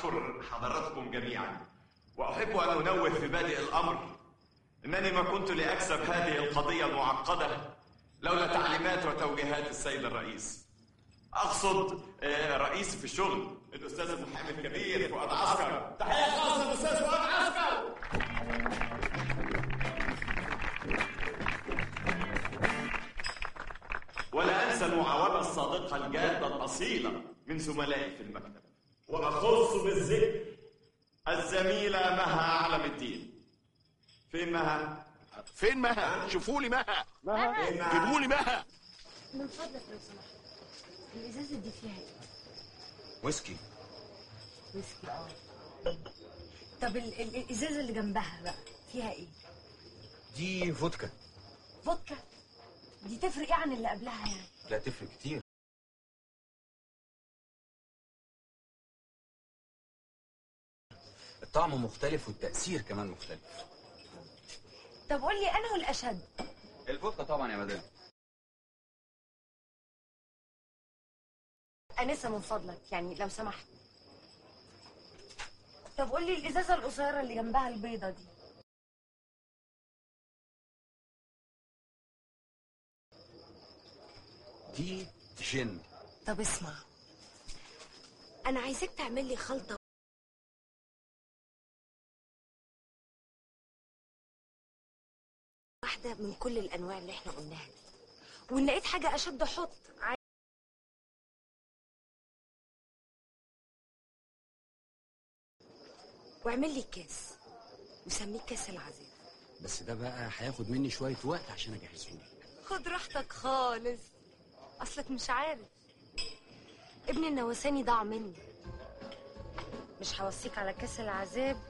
أشكر حضراتكم جميعا وأحب أن أنوه في بادئ الأمر أنني ما كنت لأكسب هذه القضية المعقدة لولا تعليمات وتوجيهات السيد الرئيس أقصد آه، رئيسي في الشغل الأستاذ المحامي الكبير فؤاد عسكر تحية خاصة للأستاذ فؤاد عسكر ولا أنسى المعاونة الصادقة الجادة الأصيلة من زملائي في المكتب وأخص بالذكر الزميلة مها علم الدين فين مها؟ فين مها شوفوا لي مها فين مها؟ جيبوا لي مها من فضلك لو سمحت الازازه دي فيها ايه ويسكي ويسكي اه طب ال- ال- الازازه اللي جنبها بقى فيها ايه دي فودكا فودكا دي تفرق ايه عن اللي قبلها يعني لا تفرق كتير الطعم مختلف والتأثير كمان مختلف طب قول لي انا والاشد الفودكا طبعا يا مدام انسه من فضلك يعني لو سمحت طب قول لي الازازه القصيره اللي جنبها البيضه دي دي جن طب اسمع انا عايزاك تعمل لي خلطه واحده من كل الانواع اللي احنا قلناها دي وان لقيت حاجه اشد حط عاي- واعمل لي كاس وسميه كاس العذاب بس ده بقى هياخد مني شوية وقت عشان اجهزه لك خد راحتك خالص اصلك مش عارف ابن النواساني ضاع مني مش هوصيك على كاس العذاب